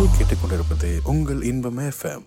நீங்கள் கேட்டுக்கொண்டிருப்பது உங்கள் இன்பம் எஃப்எம்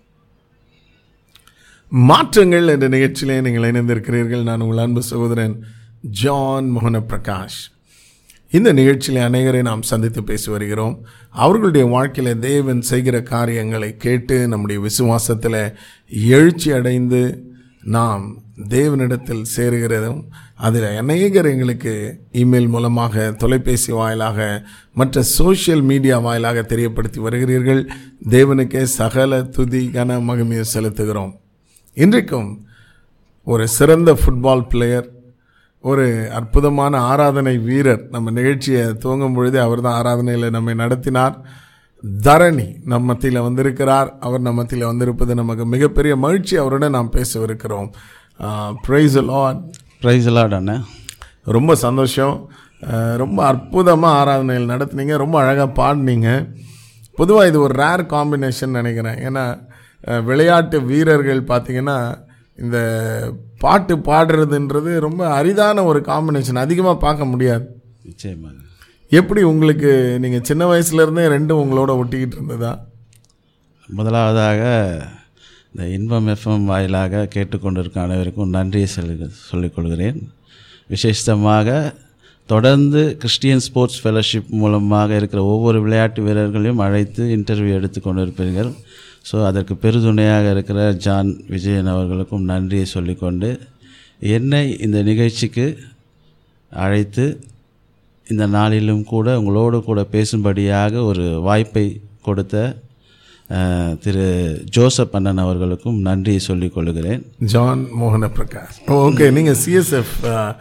மாற்றங்கள் என்ற நிகழ்ச்சியிலே நீங்கள் இணைந்திருக்கிறீர்கள் நான் உங்கள் அன்பு சகோதரன் ஜான் மோகன பிரகாஷ் இந்த நிகழ்ச்சியில் அநேகரை நாம் சந்தித்து பேசி வருகிறோம் அவர்களுடைய வாழ்க்கையில் தேவன் செய்கிற காரியங்களை கேட்டு நம்முடைய விசுவாசத்தில் எழுச்சி அடைந்து நாம் தேவனிடத்தில் சேருகிறதும் அதில் அநேகர் எங்களுக்கு இமெயில் மூலமாக தொலைபேசி வாயிலாக மற்ற சோஷியல் மீடியா வாயிலாக தெரியப்படுத்தி வருகிறீர்கள் தேவனுக்கே சகல துதி கன மகிமையை செலுத்துகிறோம் இன்றைக்கும் ஒரு சிறந்த ஃபுட்பால் பிளேயர் ஒரு அற்புதமான ஆராதனை வீரர் நம்ம நிகழ்ச்சியை துவங்கும் பொழுது அவர் தான் ஆராதனையில் நம்மை நடத்தினார் தரணி நம் மத்தியில் வந்திருக்கிறார் அவர் நம்ம மத்தியில் வந்திருப்பது நமக்கு மிகப்பெரிய மகிழ்ச்சி அவருடன் நாம் பேசவிருக்கிறோம் ப்ரைஸ் லார்ட் ப்ரைஸ் எல்லாம் அண்ணே ரொம்ப சந்தோஷம் அஹ், ரொம்ப அற்புதமாக ஆராதனைகள் நடத்துனீங்க ரொம்ப அழகாக பாடினீங்க பொதுவாக இது ஒரு ரேர் காம்பினேஷன் நினைக்கிறேன் ஏன்னா அஹ், விளையாட்டு வீரர்கள் பார்த்தீங்கன்னா இந்த பாட்டு பாடுறதுன்றது ரொம்ப அரிதான ஒரு காம்பினேஷன் அதிகமாக பார்க்க முடியாது நிச்சயமாக எப்படி உங்களுக்கு நீங்கள் சின்ன வயசுலேருந்தே ரெண்டும் உங்களோட ஒட்டிக்கிட்டு இருந்ததா முதலாவதாக இந்த இன்பம் எஃப்எம் வாயிலாக கேட்டுக்கொண்டிருக்கும் அனைவருக்கும் நன்றியை சொல்லி சொல்லிக்கொள்கிறேன் விசேஷமாக தொடர்ந்து கிறிஸ்டியன் ஸ்போர்ட்ஸ் ஃபெலோஷிப் மூலமாக இருக்கிற ஒவ்வொரு விளையாட்டு வீரர்களையும் அழைத்து இன்டர்வியூ எடுத்து கொண்டிருப்பீர்கள் ஸோ அதற்கு பெருதுணையாக இருக்கிற ஜான் விஜயன் அவர்களுக்கும் நன்றியை சொல்லிக்கொண்டு என்னை இந்த நிகழ்ச்சிக்கு அழைத்து இந்த நாளிலும் கூட உங்களோடு கூட பேசும்படியாக ஒரு வாய்ப்பை கொடுத்த அஹ், திரு ஜோசப் அண்ணன் அவர்களுக்கும் நன்றியை சொல்லிக் கொள்கிறேன் ஜான் மோகன பிரகாஷ் ஓகே நீங்கள் சிஎஸ்எஃப்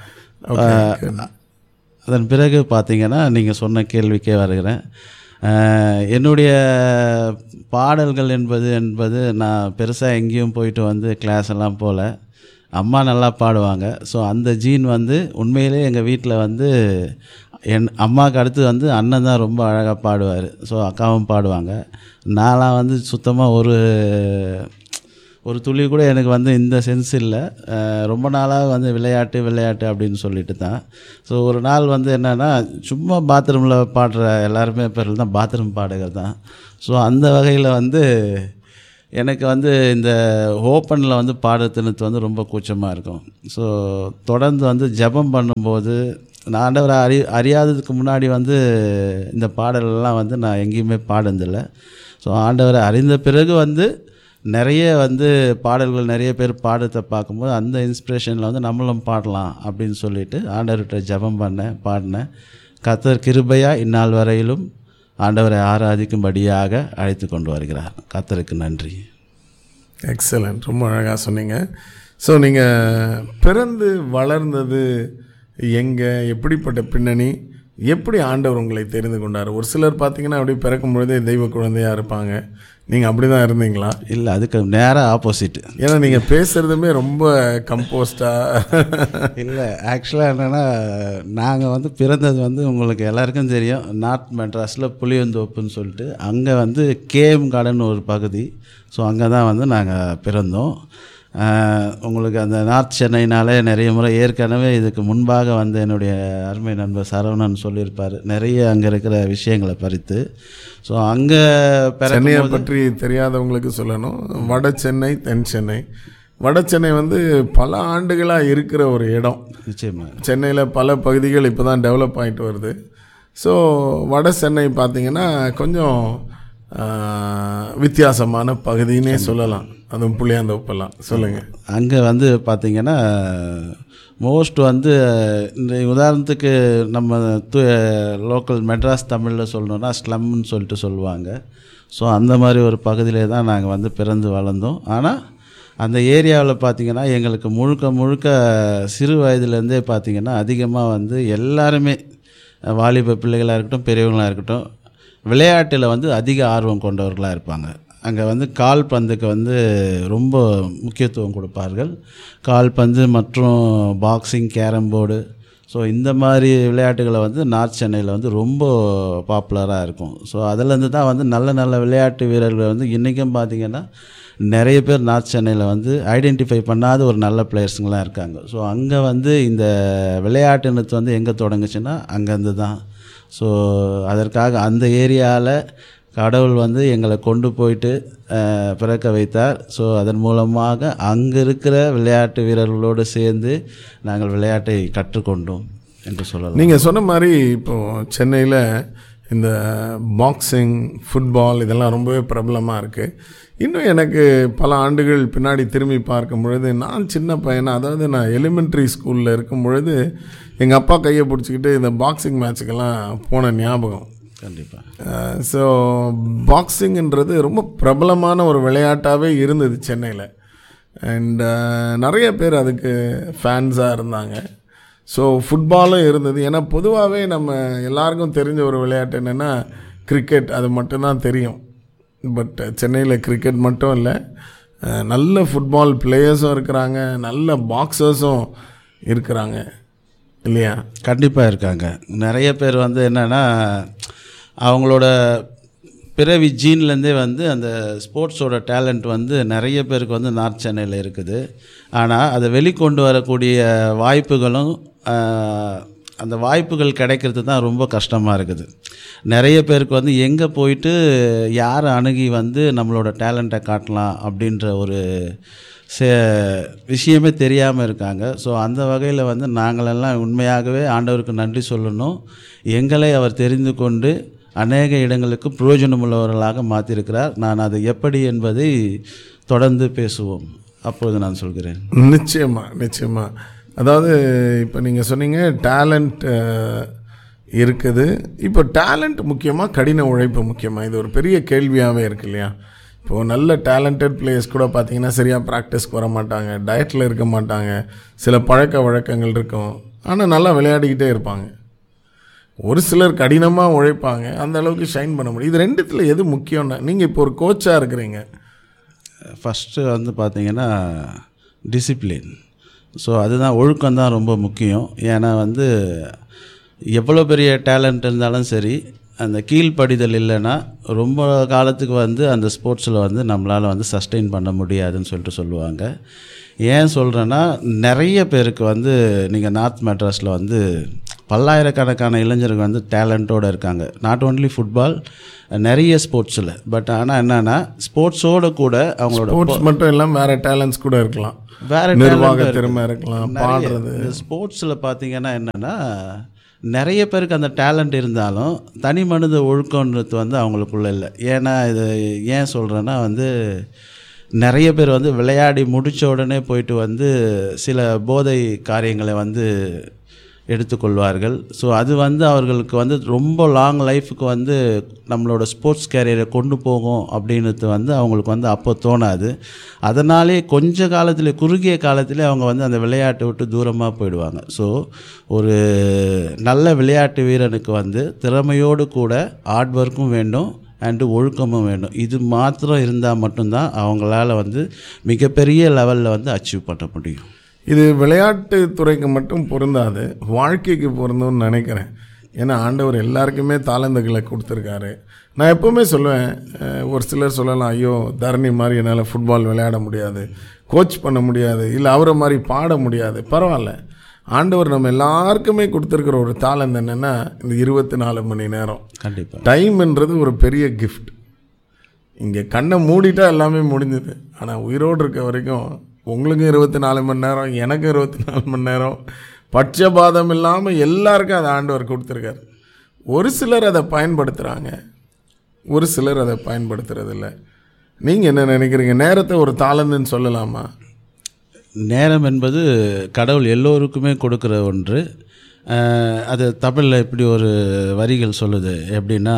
அதன் பிறகு பார்த்தீங்கன்னா நீங்கள் சொன்ன கேள்விக்கே வருகிறேன் அஹ், என்னுடைய பாடல்கள் என்பது என்பது நான் பெருசாக எங்கேயும் போயிட்டு வந்து கிளாஸ் எல்லாம் போகல அம்மா நல்லா பாடுவாங்க ஸோ அந்த ஜீன் வந்து உண்மையிலே எங்கள் வீட்டில் வந்து என் அம்மாவுக்கு அடுத்து வந்து அண்ணன் தான் ரொம்ப அழகாக பாடுவார் ஸோ அக்காவும் பாடுவாங்க நான்லாம் வந்து சுத்தமாக ஒரு ஒரு துளி கூட எனக்கு வந்து இந்த சென்ஸ் இல்லை அஹ் ரொம்ப நாளாக வந்து விளையாட்டு விளையாட்டு அப்படின்னு சொல்லிட்டு தான் ஸோ ஒரு நாள் வந்து என்னென்னா சும்மா பாத்ரூமில் பாடுற எல்லாருமே பேரில் தான் பாத்ரூம் பாடகர் தான் ஸோ அந்த வகையில் வந்து எனக்கு வந்து இந்த ஓப்பனில் வந்து பாடுறதுன்னு வந்து ரொம்ப கூச்சமாக இருக்கும் ஸோ தொடர்ந்து வந்து ஜெபம் பண்ணும்போது நான் ஆண்டவரை அறி அறியாததுக்கு முன்னாடி வந்து இந்த பாடலெல்லாம் வந்து நான் எங்கேயுமே பாடுனதில்லை ஸோ ஆண்டவரை அறிந்த பிறகு வந்து நிறைய வந்து பாடல்கள் நிறைய பேர் பாடுறதை பார்க்கும்போது அந்த இன்ஸ்பிரேஷனில் வந்து நம்மளும் பாடலாம் அப்படின்னு சொல்லிட்டு ஆண்டவர்கிட்ட ஜெபம் பண்ணேன் பாடினேன் கத்தர் கிருபையா இந்நாள் வரையிலும் ஆண்டவரை ஆராதிக்கும்படியாக அழைத்து கொண்டு வருகிறார் கத்தருக்கு நன்றி எக்ஸலண்ட் ரொம்ப அழகாக சொன்னீங்க ஸோ நீங்கள் பிறந்து வளர்ந்தது எங்கே எப்படிப்பட்ட பின்னணி எப்படி ஆண்டவர் உங்களை தெரிந்து கொண்டார் ஒரு சிலர் பார்த்தீங்கன்னா அப்படியே பிறக்கும் பொழுதே தெய்வ குழந்தையாக இருப்பாங்க நீங்கள் அப்படி தான் இருந்தீங்களா இல்லை அதுக்கு நேராக ஆப்போசிட் ஏன்னா நீங்கள் பேசுகிறதுமே ரொம்ப கம்போஸ்டாக இல்லை ஆக்சுவலாக என்னென்னா நாங்கள் வந்து பிறந்தது வந்து உங்களுக்கு எல்லாருக்கும் தெரியும் நார்த் மெட்ராஸில் புளியந்தோப்புன்னு சொல்லிட்டு அங்கே வந்து கேஎம் கார்டன் ஒரு பகுதி ஸோ அங்கே தான் வந்து நாங்கள் பிறந்தோம் ஆஹ், உங்களுக்கு அந்த நார்த் சென்னைனாலே நிறைய முறை ஏற்கனவே இதுக்கு முன்பாக வந்து என்னுடைய அருமை நண்பர் சரவணன் சொல்லியிருப்பார் நிறைய அங்கே இருக்கிற விஷயங்களை பறித்து ஸோ அங்கே சென்னையை பிறக்கும் பற்றி தெரியாதவங்களுக்கு சொல்லணும் வட சென்னை தென் சென்னை வட சென்னை வந்து பல ஆண்டுகளாக இருக்கிற ஒரு இடம் நிச்சயமாக சென்னையில் பல பகுதிகள் இப்போ தான் டெவலப் ஆகிட்டு வருது ஸோ வட சென்னை பார்த்தீங்கன்னா கொஞ்சம் ஆஹ், வித்தியாசமான பகுதின்னே சொல்லலாம் அதுவும் புளியாந்தோப்பெல்லாம் சொல்லுங்கள் அங்கே வந்து பார்த்திங்கன்னா மோஸ்ட் வந்து இந்த உதாரணத்துக்கு நம்ம து லோக்கல் மெட்ராஸ் தமிழில் சொல்லணுன்னா ஸ்லம்னு சொல்லிட்டு சொல்லுவாங்க ஸோ அந்த மாதிரி ஒரு பகுதியிலே தான் நாங்கள் வந்து பிறந்து வளர்ந்தோம் ஆனால் அந்த ஏரியாவில் பார்த்திங்கன்னா எங்களுக்கு முழுக்க முழுக்க சிறு வயதுலேருந்தே பார்த்திங்கன்னா அதிகமாக வந்து எல்லாருமே வாலிப பிள்ளைகளாக இருக்கட்டும் பெரியவங்களாக இருக்கட்டும் விளையாட்டில் வந்து அதிக ஆர்வம் கொண்டவர்களாக இருப்பாங்க அங்கே வந்து கால்பந்துக்கு வந்து ரொம்ப முக்கியத்துவம் கொடுப்பார்கள் கால்பந்து மற்றும் பாக்ஸிங் கேரம் போர்டு ஸோ இந்த மாதிரி விளையாட்டுகளை வந்து நார்த் சென்னையில் வந்து ரொம்ப பாப்புலராக இருக்கும் ஸோ அதுலேருந்து தான் வந்து நல்ல நல்ல விளையாட்டு வீரர்கள் வந்து இன்றைக்கும் பார்த்தீங்கன்னா நிறைய பேர் நார்த் சென்னையில் வந்து ஐடென்டிஃபை பண்ணாத ஒரு நல்ல பிளேயர்ஸுங்களாம் இருக்காங்க ஸோ அங்கே வந்து இந்த விளையாட்டுனத்து வந்து எங்கே தொடங்குச்சுன்னா அங்கேருந்து தான் ஸோ அதற்காக அந்த ஏரியாவில் கடவுள் வந்து எங்களை கொண்டு போயிட்டு அஹ், பிறக்க வைத்தார் ஸோ அதன் மூலமாக அங்கே இருக்கிற விளையாட்டு வீரர்களோடு சேர்ந்து நாங்கள் விளையாட்டை கற்றுக்கொண்டோம் என்று சொல்லலாம் நீங்கள் சொன்ன மாதிரி இப்போ சென்னையில் இந்த பாக்ஸிங் ஃபுட்பால் இதெல்லாம் ரொம்பவே பிரபலமாக இருக்குது இன்னும் எனக்கு பல ஆண்டுகள் பின்னாடி திரும்பி பார்க்கும் பொழுது நான் சின்ன பையனா அதாவது நான் எலிமெண்ட்ரி ஸ்கூலில் இருக்கும் பொழுது எங்கள் அப்பா கையை பிடிச்சிக்கிட்டு இந்த பாக்ஸிங் மேட்ச்சுக்கெல்லாம் போன ஞாபகம் கண்டிப்பாக ஸோ பாக்ஸிங்ன்றது ரொம்ப பிரபலமான ஒரு விளையாட்டாகவே இருந்தது சென்னையில் அண்ட் நிறைய பேர் அதுக்கு ஃபேன்ஸாக இருந்தாங்க ஸோ ஃபுட்பாலும் இருந்தது ஏன்னா பொதுவாகவே நம்ம எல்லாருக்கும் தெரிஞ்ச ஒரு விளையாட்டு என்னென்னா கிரிக்கெட் அது மட்டும்தான் தெரியும் பட் சென்னையில் கிரிக்கெட் மட்டும் இல்லை அஹ், நல்ல ஃபுட்பால் பிளேயர்ஸும் இருக்கிறாங்க நல்ல பாக்ஸர்ஸும் இருக்கிறாங்க இல்லையா கண்டிப்பாக இருக்காங்க நிறைய பேர் வந்து என்னென்னா அவங்களோட பிறவி ஜீன்லேருந்தே வந்து அந்த ஸ்போர்ட்ஸோட டேலண்ட் வந்து நிறைய பேருக்கு வந்து நார்த் சென்னையில் இருக்குது ஆனால் அதை வெளிக்கொண்டு வரக்கூடிய வாய்ப்புகளும் ஆஹ், அந்த வாய்ப்புகள் கிடைக்கிறது தான் ரொம்ப கஷ்டமாக இருக்குது நிறைய பேருக்கு வந்து எங்கே போயிட்டு யாரை அணுகி வந்து நம்மளோட டேலண்ட்டை காட்டலாம் அப்படின்ற ஒரு சே விஷயமே தெரியாமல் இருக்காங்க ஸோ அந்த வகையில் வந்து நாங்களெல்லாம் உண்மையாகவே ஆண்டவருக்கு நன்றி சொல்லணும் எங்களை அவர் தெரிந்து கொண்டு அநேக இடங்களுக்கு பிரயோஜனமுள்ளவர்களாக மாற்றிருக்கிறார் நான் அது எப்படி என்பதை தொடர்ந்து பேசுவோம் அப்பொழுது நான் சொல்கிறேன் நிச்சயமா நிச்சயமா அதாவது இப்போ நீங்கள் சொன்னீங்க டேலண்ட் இருக்குது இப்போ டேலண்ட் முக்கியமாக கடின உழைப்பு முக்கியமாக இது ஒரு பெரிய கேள்வியாகவே இருக்கு இல்லையா இப்போது நல்ல டேலண்டட் பிளேயர்ஸ் கூட பார்த்தீங்கன்னா சரியாக ப்ராக்டிஸ்க்கு வர மாட்டாங்க டயட்டில் இருக்க மாட்டாங்க சில பழக்க வழக்கங்கள் இருக்கும் ஆனால் நல்லா விளையாடிக்கிட்டே இருப்பாங்க ஒரு சிலர் கடினமாக உழைப்பாங்க அந்த அளவுக்கு ஷைன் பண்ண முடியும் இது ரெண்டுத்தில் எது முக்கியம்னா நீங்கள் இப்போ ஒரு கோச்சாக இருக்கிறீங்க ஃபஸ்ட்டு வந்து பார்த்தீங்கன்னா டிசிப்ளின் ஸோ அதுதான் ஒழுக்கம் தான் ரொம்ப முக்கியம் ஏன்னா வந்து எவ்வளோ பெரிய டேலண்ட் இருந்தாலும் சரி அந்த கீழ்ப்படிதல் இல்லைன்னா ரொம்ப காலத்துக்கு வந்து அந்த ஸ்போர்ட்ஸில் வந்து நம்மளால் வந்து சஸ்டெயின் பண்ண முடியாதுன்னு சொல்லிட்டு சொல்லுவாங்க ஏன் சொல்கிறேன்னா நிறைய பேருக்கு வந்து நீங்கள் நார்த் மெட்ராஸில் வந்து பல்லாயிரக்கணக்கான இளைஞர்கள் வந்து டேலண்ட்டோடு இருக்காங்க நாட் ஓன்லி ஃபுட்பால் நிறைய ஸ்போர்ட்ஸில் பட் ஆனால் என்னென்னா ஸ்போர்ட்ஸோடு கூட அவங்களோட ஸ்போர்ட்ஸ் மட்டும் இல்லாமல் வேறு டேலண்ட்ஸ் கூட இருக்கலாம் வேற நிர்வாக talent திறமை இருக்கு. இருக்கலாம் நிறைய. பாடுறது இந்த ஸ்போர்ட்ஸில் பார்த்தீங்கன்னா என்னென்னா நிறைய பேருக்கு அந்த டேலண்ட் இருந்தாலும் தனி மனித ஒழுக்கன்றது வந்து அவங்களுக்குள்ள இல்லை ஏன்னா இது ஏன் சொல்கிறேன்னா வந்து நிறைய பேர் வந்து விளையாடி முடித்த உடனே போயிட்டு வந்து சில போதை காரியங்களை வந்து எடுத்துக்கொள்வார்கள் ஸோ அது வந்து அவர்களுக்கு வந்து ரொம்ப லாங் லைஃபுக்கு வந்து நம்மளோட ஸ்போர்ட்ஸ் கேரியரை கொண்டு போகும் அப்படின்றது வந்து அவங்களுக்கு வந்து அப்போ தோணாது அதனாலே கொஞ்ச காலத்தில் குறுகிய காலத்திலே அவங்க வந்து அந்த விளையாட்டை விட்டு தூரமாக போயிடுவாங்க ஸோ ஒரு நல்ல விளையாட்டு வீரனுக்கு வந்து திறமையோடு கூட ஹார்ட் ஒர்க்கும் வேண்டும் அண்டு ஒழுக்கமும் வேண்டும் இது மாத்திரம் இருந்தால் மட்டும்தான் அவங்களால வந்து மிகப்பெரிய லெவலில் வந்து அச்சீவ் பண்ண முடியும் இது விளையாட்டு துறைக்கு மட்டும் பொருந்தாது வாழ்க்கைக்கு பொருந்தும்னு நினைக்கிறேன் ஏன்னா ஆண்டவர் எல்லாருக்குமே தாளந்துகளை கொடுத்துருக்காரு நான் எப்போவுமே சொல்லுவேன் அஹ், ஒரு சிலர் சொல்லலாம் ஐயோ தரணி மாதிரி என்னால் ஃபுட்பால் விளையாட முடியாது கோச் பண்ண முடியாது இல்லை அவரை மாதிரி பாட முடியாது பரவாயில்ல ஆண்டவர் நம்ம எல்லாருக்குமே கொடுத்துருக்கிற ஒரு தாளந்து என்னென்னா இந்த இருபத்தி நாலு மணி நேரம் கண்டிப்பாக டைம்ன்றது ஒரு பெரிய கிஃப்ட் இங்கே கண்ணை மூடிட்டா எல்லாமே முடிஞ்சுது ஆனால் உயிரோடு இருக்க வரைக்கும் உங்களுக்கும் இருபத்தி நாலு மணி நேரம் எனக்கும் இருபத்தி நாலு மணி நேரம் பட்சபாதம் இல்லாமல் எல்லாருக்கும் அதை ஆண்டவர் கொடுத்துருக்காரு ஒரு சிலர் அதை பயன்படுத்துகிறாங்க ஒரு சிலர் அதை பயன்படுத்துறதில்ல நீங்கள் என்ன நினைக்கிறீங்க நேரத்தை ஒரு தாளந்துன்னு சொல்லலாமா நேரம் என்பது கடவுள் எல்லோருக்குமே கொடுக்குற ஒன்று அஹ், அது தமிழில் இப்படி ஒரு வரிகள் சொல்லுது எப்படின்னா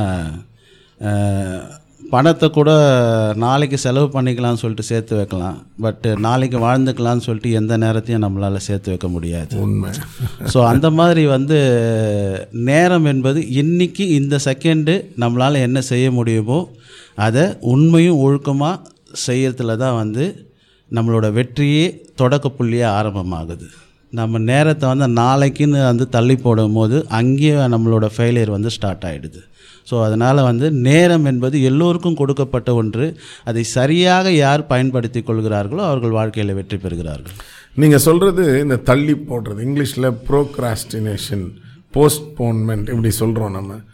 அஹ், பணத்தை கூட நாளைக்கு செலவு பண்ணிக்கலாம்னு சொல்லிட்டு சேர்த்து வைக்கலாம் பட் நாளைக்கு வாழ்ந்துக்கலாம்னு சொல்லிட்டு எந்த நேரத்தையும் நம்மளால் சேர்த்து வைக்க முடியாது உண்மை ஸோ அந்த மாதிரி வந்து நேரம் என்பது இன்னைக்கு இந்த செகண்டு நம்மளால் என்ன செய்ய முடியுமோ அதை உண்மையும் ஒழுக்கமாக செய்யறதுல தான் வந்து நம்மளோட வெற்றியே தொடக்க புள்ளியாக ஆரம்பமாகுது நம்ம நேரத்தை வந்து நாளைக்குன்னு வந்து தள்ளி போடும்போது அங்கேயே நம்மளோட ஃபெயிலியர் வந்து ஸ்டார்ட் ஆகிடுது ஸோ அதனால் வந்து நேரம் என்பது எல்லோருக்கும் கொடுக்கப்பட்ட ஒன்று அதை சரியாக யார் பயன்படுத்தி கொள்கிறார்களோ அவர்கள் வாழ்க்கையில் வெற்றி பெறுகிறார்கள் நீங்கள் சொல்கிறது இந்த தள்ளி போடுறது இங்கிலீஷில் ப்ரோக்ராஸ்டினேஷன் போஸ்ட்போன்மெண்ட் இப்படி சொல்கிறோம் நம்ம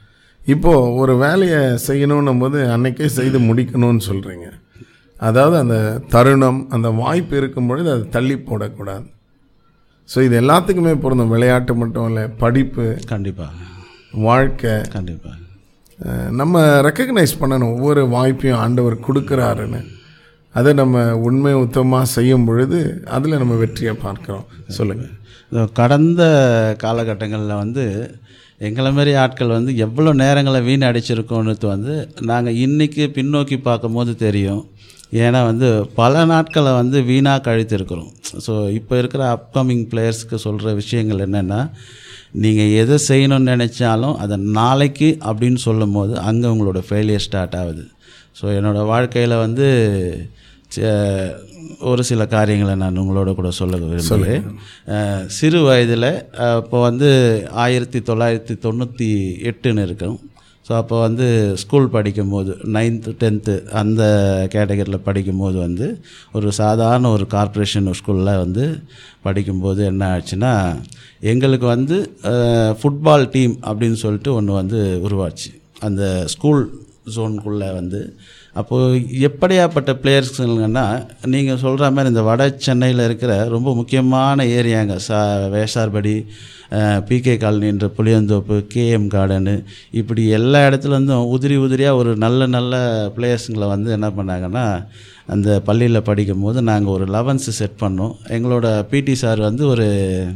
இப்போது ஒரு வேலையை செய்யணுன்னும் போது அன்னைக்கே செய்து முடிக்கணும்னு சொல்கிறீங்க அதாவது அந்த தருணம் அந்த வாய்ப்பு இருக்கும் பொழுது அதை தள்ளி போடக்கூடாது ஸோ இது எல்லாத்துக்குமே பொருந்தும் விளையாட்டு மட்டும் இல்லை படிப்பு கண்டிப்பாக வாழ்க்கை கண்டிப்பாக அஹ், நம்ம ரெக்கக்னைஸ் பண்ணணும் ஒவ்வொரு வாய்ப்பையும் ஆண்டவர் கொடுக்குறாருன்னு அதை நம்ம உண்மை உத்தமாக செய்யும் பொழுது அதில் நம்ம வெற்றியை பார்க்குறோம் சொல்லுங்கள் இந்த கடந்த காலகட்டங்களில் வந்து எங்களை மாரி ஆட்கள் வந்து எவ்வளோ நேரங்களை வீணடிச்சிருக்கோன்னு வந்து நாங்கள் இன்றைக்கி பின்னோக்கி பார்க்கும்போது தெரியும் ஏன்னா வந்து பல நாட்களை வந்து வீணாக கழித்திருக்கிறோம் ஸோ இப்போ இருக்கிற அப்கமிங் பிளேயர்ஸ்க்கு சொல்கிற விஷயங்கள் என்னென்னா நீங்கள் எதை செய்யணும்னு நினச்சாலும் அதை நாளைக்கு அப்படின்னு சொல்லும் போது அங்கே உங்களோட ஃபெயிலியர் ஸ்டார்ட் ஆகுது ஸோ என்னோடய வாழ்க்கையில் வந்து ச- ஒரு சில காரியங்களை நான் உங்களோட கூட சொல்ல விரும்புகிறேன் அஹ், சிறு வயதில் இப்போ வந்து ஆயிரத்தி தொள்ளாயிரத்தி தொண்ணூற்றி எட்டுன்னு இருக்கும் ஸோ அப்போ வந்து ஸ்கூல் படிக்கும்போது நைன்த்து டென்த்து அந்த கேட்டகரியில் படிக்கும்போது வந்து ஒரு சாதாரண ஒரு கார்ப்பரேஷன் ஸ்கூலில் வந்து படிக்கும்போது என்ன ஆச்சுன்னா எங்களுக்கு வந்து ஃபுட்பால் டீம் அப்படின்னு சொல்லிட்டு ஒன்று வந்து உருவாச்சு அந்த ஸ்கூல் ஜோனுக்குள்ளே வந்து அப்போது எப்படியாப்பட்ட பிளேயர்ஸுங்கன்னா நீங்கள் சொல்கிற மாதிரி இந்த வட சென்னையில் இருக்கிற ரொம்ப முக்கியமான ஏரியாங்க சா வேசார்படி பிகே காலனின்ற புளியந்தோப்பு கேஎம் கார்டனு இப்படி எல்லா இடத்துலேருந்தும் உதிரி உதிரியாக ஒரு நல்ல நல்ல பிளேயர்ஸுங்களை வந்து என்ன பண்ணாங்கன்னா அந்த பள்ளியில் படிக்கும்போது நாங்கள் ஒரு லெவன்ஸு செட் பண்ணோம் எங்களோட பிடி சார் வந்து ஒரு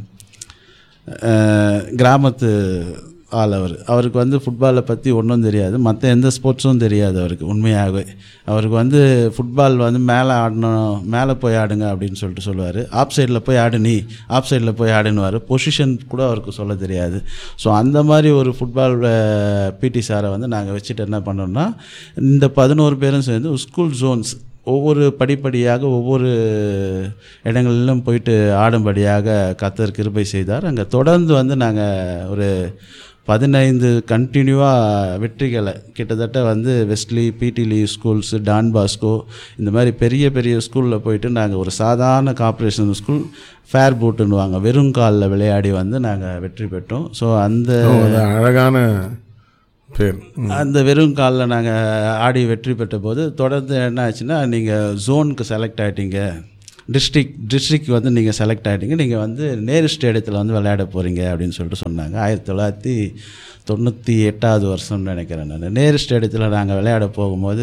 அஹ், கிராமத்து ஆள் அவர் அவருக்கு வந்து ஃபுட்பாலை பற்றி ஒன்றும் தெரியாது மற்ற எந்த ஸ்போர்ட்ஸும் தெரியாது அவருக்கு உண்மையாகவே அவருக்கு வந்து ஃபுட்பால் வந்து மேலே ஆடணும் மேலே போய் ஆடுங்க அப்படின்னு சொல்லிட்டு சொல்லுவார் ஆப் சைடில் போய் ஆடு நீ ஆப் சைடில் போய் ஆடுன்னுவார் பொசிஷன் கூட அவருக்கு சொல்ல தெரியாது ஸோ அந்த மாதிரி ஒரு ஃபுட்பால் பிடி சாரை வந்து நாங்கள் வச்சுட்டு என்ன பண்ணோம்னா இந்த பதினோரு பேரும் சேர்ந்து ஸ்கூல் ஜோன்ஸ் ஒவ்வொரு படிப்படியாக ஒவ்வொரு இடங்களிலும் போயிட்டு ஆடும்படியாக கத்தர் கிருபை செய்தார் அங்கே தொடர்ந்து வந்து நாங்கள் ஒரு பதினைந்து கண்டினியூவாக வெற்றிகளை கிட்டத்தட்ட வந்து வெஸ்ட்லி பிடிலி ஸ்கூல்ஸு டான் பாஸ்கோ இந்த மாதிரி பெரிய பெரிய ஸ்கூலில் போயிட்டு நாங்கள் ஒரு சாதாரண கார்ப்பரேஷன் ஸ்கூல் ஃபேர் பூட்டுன்னுவாங்க வெறும் காலில் விளையாடி வந்து நாங்கள் வெற்றி பெற்றோம் ஸோ அந்த ஓ, அது அழகான பேர் ம். அந்த வெறும் காலில் நாங்கள் ஆடி வெற்றி பெற்ற போது தொடர்ந்து என்ன ஆச்சுன்னா நீங்கள் ஜோனுக்கு செலக்ட் ஆகிட்டீங்க டிஸ்ட்ரிக் டிஸ்ட்ரிக் வந்து நீங்கள் செலக்ட் ஆகிட்டீங்க நீங்கள் வந்து நேரு ஸ்டேடியத்தில் வந்து விளையாட போகிறீங்க அப்படின்னு சொல்லிட்டு சொன்னாங்க ஆயிரத்தி தொள்ளாயிரத்தி தொண்ணூற்றி எட்டாவது வருஷம்னு நினைக்கிறேன் நான் நேரு ஸ்டேடியத்தில் நாங்கள் விளையாட போகும்போது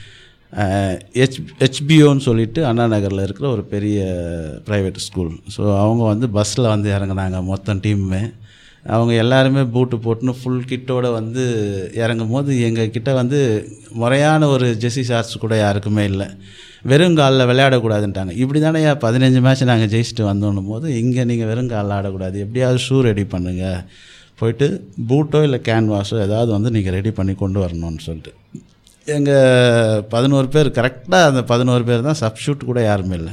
ஹெச் ஹெச்பிஓன்னு சொல்லிட்டு அண்ணா நகரில் இருக்கிற ஒரு பெரிய ப்ரைவேட் ஸ்கூல் ஸோ அவங்க வந்து பஸ்ஸில் வந்து இறங்குனாங்க மொத்தம் டீமுமே அவங்க எல்லாருமே பூட்டு போட்டுன்னு ஃபுல் கிட்டோட வந்து இறங்கும் போது எங்கள் கிட்ட வந்து முறையான ஒரு ஜெர்சி ஷார்ட்ஸ் கூட யாருக்குமே இல்லை வெறும் காலில் விளையாடக்கூடாதுன்ட்டாங்க இப்படி தானே பதினஞ்சு மேட்ச் நாங்கள் ஜெயிச்சுட்டு வந்தோன்னும் போது இங்கே நீங்கள் வெறும் காலில் ஆடக்கூடாது எப்படியாவது ஷூ ரெடி பண்ணுங்கள் போயிட்டு பூட்டோ இல்லை கேன்வாஸோ ஏதாவது வந்து நீங்கள் ரெடி பண்ணி கொண்டு வரணும்னு சொல்லிட்டு எங்கள் பதினோரு பேர் கரெக்டாக அந்த பதினோரு பேர் தான் சப்ஷூட் கூட யாருமே இல்லை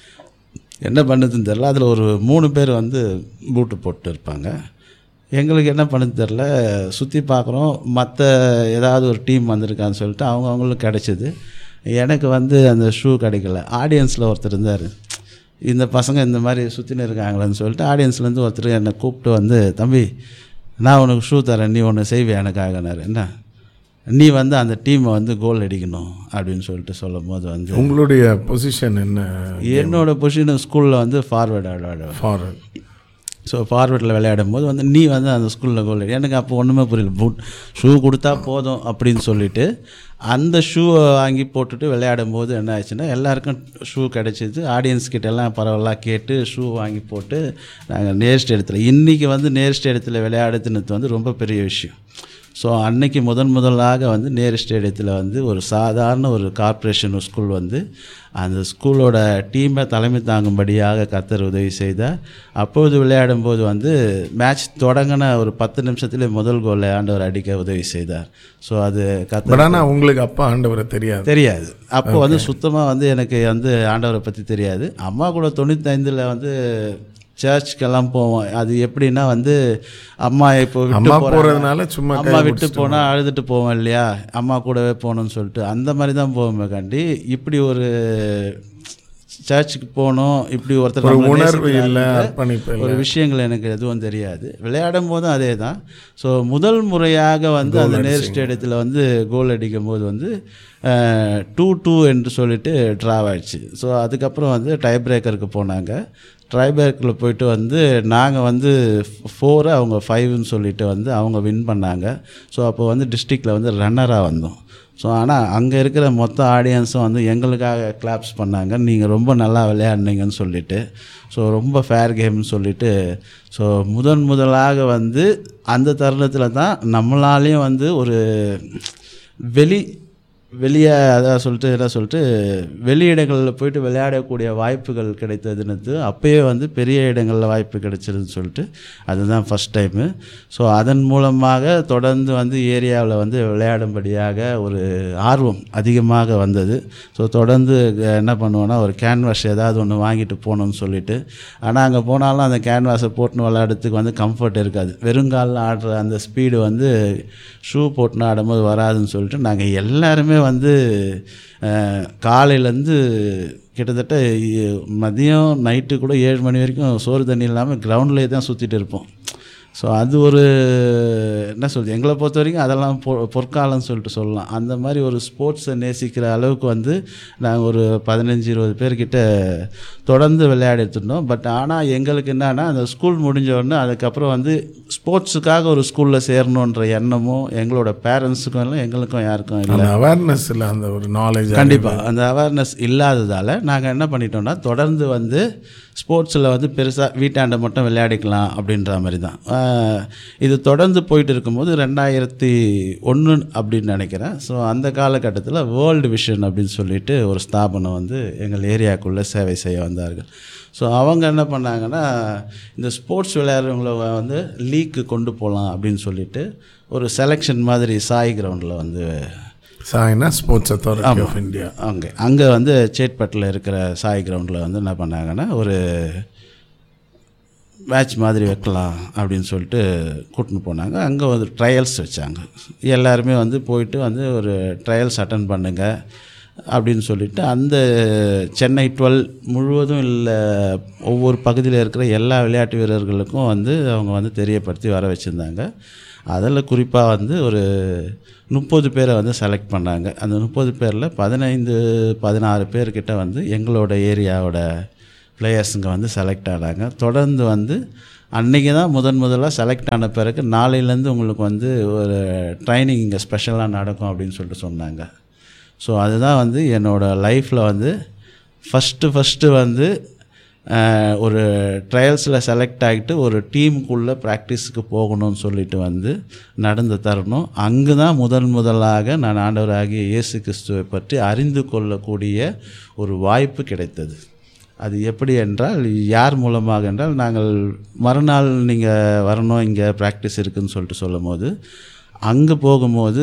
என்ன பண்ணுதுன்னு தெரில அதில் ஒரு மூணு பேர் வந்து பூட்டு போட்டு இருப்பாங்க எங்களுக்கு என்ன பண்ணுது தெரில சுற்றி பார்க்குறோம் மற்ற ஏதாவது ஒரு டீம் வந்திருக்கான்னு சொல்லிட்டு அவங்க அவங்களுக்கு கிடச்சிது எனக்கு வந்து அந்த ஷூ கிடைக்கல ஆடியன்ஸில் ஒருத்தர் இருந்தார் இந்த பசங்க இந்த மாதிரி சுற்றின்னு இருக்காங்களேன்னு சொல்லிட்டு ஆடியன்ஸ்லேருந்து ஒருத்தர் என்னை கூப்பிட்டு வந்து தம்பி நான் உனக்கு ஷூ தரேன் நீ ஒன்று செய்வே எனக்காகனார் என்ன நீ வந்து அந்த டீமை வந்து கோல் அடிக்கணும் அப்படின்னு சொல்லிட்டு சொல்லும் போது வந்து உங்களுடைய பொசிஷன் என்ன என்னோட பொசிஷன் ஸ்கூலில் வந்து ஃபார்வேர்டு ஆடுவேன் ஃபாரன் ஸோ ஃபார்வேர்டில் விளையாடும் போது வந்து நீ வந்து அந்த ஸ்கூலில் கோல் அடி. எனக்கு அப்போ ஒன்றுமே புரியல பூட் ஷூ கொடுத்தா போதும் அப்படின்னு சொல்லிட்டு அந்த ஷூவை வாங்கி போட்டுட்டு விளையாடும் போது என்ன ஆச்சுன்னா எல்லாருக்கும் ஷூ கிடச்சிது ஆடியன்ஸ் கிட்ட எல்லாம் பரவலாக கேட்டு ஷூ வாங்கி போட்டு நாங்கள் நேர் ஸ்டேடியத்தில் இன்றைக்கி வந்து நேர் ஸ்டேடியத்தில் விளையாடுதுன்னு வந்து ரொம்ப பெரிய விஷயம் ஸோ அன்னைக்கு முதன் முதலாக வந்து நேரு ஸ்டேடியத்தில் வந்து ஒரு சாதாரண ஒரு கார்ப்பரேஷன் ஸ்கூல் வந்து அந்த ஸ்கூலோட டீமை தலைமை தாங்கும்படியாக கத்தர் உதவி செய்தார் அப்போது விளையாடும்போது வந்து மேட்ச் தொடங்கின ஒரு பத்து நிமிஷத்துல முதல் கோலை ஆண்டவர் அடிக்க உதவி செய்தார் ஸோ அது கத்தர் பட் ஆனால் உங்களுக்கு அப்பா ஆண்டவரை தெரியாது தெரியாது அப்போ வந்து சுத்தமாக வந்து எனக்கு வந்து ஆண்டவரை பற்றி தெரியாது அம்மா கூட தொண்ணூத்தைந்தில் வந்து சர்ச்சுக்கெல்லாம் போவோம் அது எப்படின்னா வந்து அம்மா இப்போ விட்டு அம்மா போறாங்க. போறதுனால சும்மா கை அம்மா விட்டு போனால் அழுதுட்டு போவோம் இல்லையா அம்மா கூடவே போகணும்னு சொல்லிட்டு அந்த மாதிரி தான் போவோமே காண்டி இப்படி ஒரு சர்ச்சுக்கு போகணும் இப்படி ஒருத்தர் ஒரு நம்மளை உணர்வு இல்லை நேசிக்கிறாருன்ற அர்ப்பணிப்பு இல்லை ஒரு விஷயங்கள் எனக்கு எதுவும் தெரியாது விளையாடும் போதும் அதே தான் ஸோ முதல் முறையாக வந்து அந்த நேர் ஸ்டேடியத்தில் வந்து கோல் அடிக்கும் போது வந்து டூ டூ என்று சொல்லிட்டு ட்ராவ் ஆயிடுச்சு ஸோ அதுக்கப்புறம் வந்து டை பிரேக்கருக்கு போனாங்க ட்ரை பிரேக்கரில் போயிட்டு வந்து நாங்கள் வந்து ஃபோரு அவங்க ஃபைவ்னு சொல்லிட்டு வந்து அவங்க வின் பண்ணாங்க ஸோ அப்போ வந்து டிஸ்ட்ரிக்டில் வந்து ரன்னராக வந்தோம் ஸோ ஆனால் அங்கே இருக்கிற மொத்த ஆடியன்ஸும் வந்து எங்களுக்காக கிளாப்ஸ் பண்ணாங்க நீங்கள் ரொம்ப நல்லா விளையாடுனீங்கன்னு சொல்லிட்டு ஸோ ரொம்ப ஃபேர் கேம்னு சொல்லிட்டு ஸோ முதன் முதலாக வந்து அந்த தருணத்தில் தான் நம்மளாலேயும் வந்து ஒரு வெளி வெளியே அதான் சொல்லிட்டு என்ன சொல்லிட்டு வெளி இடங்களில் போயிட்டு விளையாடக்கூடிய வாய்ப்புகள் கிடைத்ததுன்னு அப்போயே வந்து பெரிய இடங்களில் வாய்ப்பு கிடைச்சிருதுன்னு சொல்லிட்டு அதுதான் ஃபஸ்ட் டைமு ஸோ அதன் மூலமாக தொடர்ந்து வந்து ஏரியாவில் வந்து விளையாடும்படியாக ஒரு ஆர்வம் அதிகமாக வந்தது ஸோ தொடர்ந்து என்ன பண்ணுவோன்னா ஒரு கேன்வாஸ் ஏதாவது ஒன்று வாங்கிட்டு போகணும்னு சொல்லிட்டு ஆனால் அங்கே போனாலும் அந்த கேன்வாஸை போட்டுன்னு விளையாடுறதுக்கு வந்து கம்ஃபர்ட் இருக்காது வெறுங்காலில் ஆடுற அந்த ஸ்பீடு வந்து ஷூ போட்டுன்னு ஆடும்போது வராதுன்னு சொல்லிட்டு நாங்கள் எல்லாருமே வந்து அஹ், காலையிலேருந்து கிட்டத்தட்ட இ- மதியம் நைட்டு கூட ஏழு மணி வரைக்கும் சோறு தண்ணி இல்லாமல் கிரவுண்ட்லேயே தான் சுற்றிட்டு இருப்போம் ஸோ அது ஒரு என்ன சொல்றது எங்களை பொறுத்த வரைக்கும் அதெல்லாம் பொ பொற்காலம்னு சொல்லிட்டு சொல்லலாம் அந்த மாதிரி ஒரு ஸ்போர்ட்ஸை நேசிக்கிற அளவுக்கு வந்து நாங்கள் ஒரு பதினஞ்சு இருபது பேர்கிட்ட தொடர்ந்து விளையாடிட்டு இருந்தோம் பட் ஆனால் எங்களுக்கு என்னன்னா அந்த ஸ்கூல் முடிஞ்ச உடனே அதுக்கப்புறம் வந்து ஸ்போர்ட்ஸுக்காக ஒரு ஸ்கூலில் சேரணுன்ற எண்ணமும் எங்களோட பேரண்ட்ஸுக்கும் இல்லை எங்களுக்கும் யாருக்கும் இல்லை அந்த அவேர்னஸ் இல்லை அந்த ஒரு நாலேஜ் கண்டிப்பாக அந்த அவேர்னஸ் இல்லாததால் நாங்கள் என்ன பண்ணிட்டோம்னா தொடர்ந்து வந்து ஸ்போர்ட்ஸில் வந்து பெருசாக வீட்டாண்டை மட்டும் விளையாடிக்கலாம் அப்படின்ற மாதிரி தான் ஆஹ் இது தொடர்ந்து போயிட்டு இருக்கும்போது ரெண்டாயிரத்தி ஒன்று அப்படின்னு நினைக்கிறேன் ஸோ அந்த காலகட்டத்தில் வேர்ல்டு விஷன் அப்படின்னு சொல்லிட்டு ஒரு ஸ்தாபனம் வந்து எங்கள் ஏரியாக்குள்ளே சேவை செய்ய வந்தார்கள் ஸோ அவங்க என்ன பண்ணாங்கன்னா இந்த ஸ்போர்ட்ஸ் விளையாடுறவங்கள வந்து லீக்கு கொண்டு போகலாம் அப்படின்னு சொல்லிட்டு ஒரு செலெக்ஷன் மாதிரி சாய் கிரவுண்டில் வந்து சாய்னா ஸ்போர்ட்ஸ் அத்தாரிட்டி ஆஃப் இந்தியா அங்கே அங்கே வந்து சேட்பட்டில் இருக்கிற சாய் கிரவுண்டில் வந்து என்ன பண்ணாங்கன்னா ஒரு மேட்ச் மாதிரி வைக்கலாம் அப்படின்னு சொல்லிட்டு கூட்டின்னு போனாங்க அங்கே வந்து ட்ரையல்ஸ் வச்சாங்க எல்லாருமே வந்து போயிட்டு வந்து ஒரு ட்ரையல்ஸ் அட்டன் பண்ணுங்க அப்படின்னு சொல்லிட்டு அந்த சென்னை டுவெல் முழுவதும் இல்லை ஒவ்வொரு பகுதியில் இருக்கிற எல்லா விளையாட்டு வீரர்களுக்கும் வந்து அவங்க வந்து தெரியப்படுத்தி வர வச்சுருந்தாங்க அதில் குறிப்பாக வந்து ஒரு முப்பது பேரை வந்து செலக்ட் பண்ணாங்க அந்த முப்பது பேரில் பதினைந்து பதினாறு பேர்கிட்ட வந்து எங்களோட ஏரியாவோட பிளேயர்ஸுங்க வந்து செலக்ட் ஆனாங்க தொடர்ந்து வந்து அன்றைக்கி தான் முதன் முதலாக செலக்ட் ஆன பிறகு நாளையிலேருந்து உங்களுக்கு வந்து ஒரு ட்ரைனிங் இங்கே ஸ்பெஷலாக நடக்கும் அப்படின்னு சொல்லிட்டு சொன்னாங்க ஸோ அதுதான் வந்து என்னோடய லைஃப்பில் வந்து ஃபஸ்ட்டு ஃபஸ்ட்டு வந்து அஹ், ஒரு ட்ரையல்ஸில் செலக்ட் ஆகிட்டு ஒரு டீமுக்குள்ளே ப்ராக்டிஸுக்கு போகணும்னு சொல்லிட்டு வந்து நடந்த தருணம் அங்கு தான் முதன் முதலாக நான் ஆண்டவராகிய இயேசு கிறிஸ்துவை பற்றி அறிந்து கொள்ளக்கூடிய ஒரு வாய்ப்பு கிடைத்தது அது எப்படி என்றால் யார் மூலமாக என்றால் நாங்கள் மறுநாள் நீங்கள் வரணும் இங்கே ப்ராக்டிஸ் இருக்குன்னு சொல்லிட்டு சொல்லும்போது அங்கே போகும்போது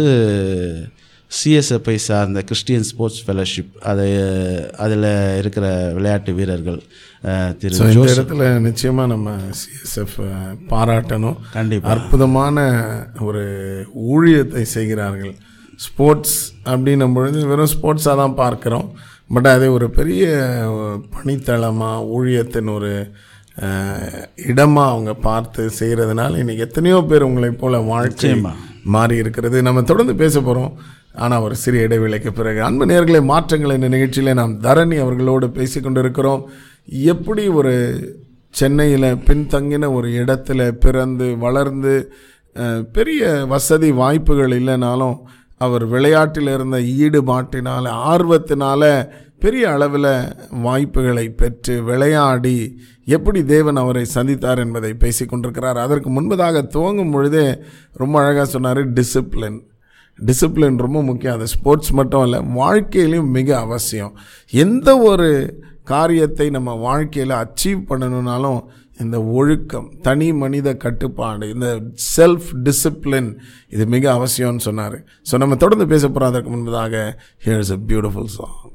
சிஎஸ்எஃப்ஐ சார்ந்த கிறிஸ்டியன் ஸ்போர்ட்ஸ் ஃபெலோஷிப் அதை அதில் இருக்கிற விளையாட்டு வீரர்கள் அஹ், திரு ஸோ இந்த இடத்துல நிச்சயமாக நம்ம சிஎஸ்எஃப் பாராட்டணும் கண்டிப்பா. அற்புதமான ஒரு ஊழியத்தை செய்கிறார்கள் ஸ்போர்ட்ஸ் அப்படின்னும் பொழுது வெறும் ஸ்போர்ட்ஸாக தான் பார்க்குறோம் பட் அது ஒரு பெரிய பணித்தளமாக ஊழியத்தின் ஒரு அஹ், இடமா அவங்க பார்த்து செய்கிறதுனால இன்னைக்கு எத்தனையோ பேர் உங்களைப் போல வாழ்க்கை மாறி இருக்கிறது நம்ம தொடர்ந்து பேச போகிறோம் ஆனால் ஒரு சிறிய இடைவேளைக்கு பிறகு அன்பு நேர்களை மாற்றங்கள் என்ற நிகழ்ச்சியில் நாம் தரணி அவர்களோடு பேசி கொண்டிருக்கிறோம் எப்படி ஒரு சென்னையில் பின்தங்கின ஒரு இடத்துல பிறந்து வளர்ந்து அஹ், பெரிய வசதி வாய்ப்புகள் இல்லைனாலும் அவர் விளையாட்டில் இருந்த ஈடுபாட்டினால் ஆர்வத்தினால பெரிய அளவில் வாய்ப்புகளை பெற்று விளையாடி எப்படி தேவன் அவரை சந்தித்தார் என்பதை பேசிக் கொண்டிருக்கிறார் அதற்கு முன்பதாக துவங்கும் பொழுதே ரொம்ப அழகாக சொன்னார் டிசிப்ளின் டிசிப்ளின் ரொம்ப முக்கியம் அது ஸ்போர்ட்ஸ் மட்டும் இல்லை வாழ்க்கையிலையும் மிக அவசியம் எந்த ஒரு காரியத்தை நம்ம வாழ்க்கையில் அச்சீவ் பண்ணணும்னாலும் இந்த ஒழுக்கம் தனி மனித கட்டுப்பாடு இந்த செல்ஃப் டிசிப்ளின் இது மிக அவசியம்னு சொன்னார் ஸோ நம்ம தொடர்ந்து பேச போகிறோம் அதற்கு முன்பதாக ஹியர்ஸ் a பியூட்டிஃபுல் சாங்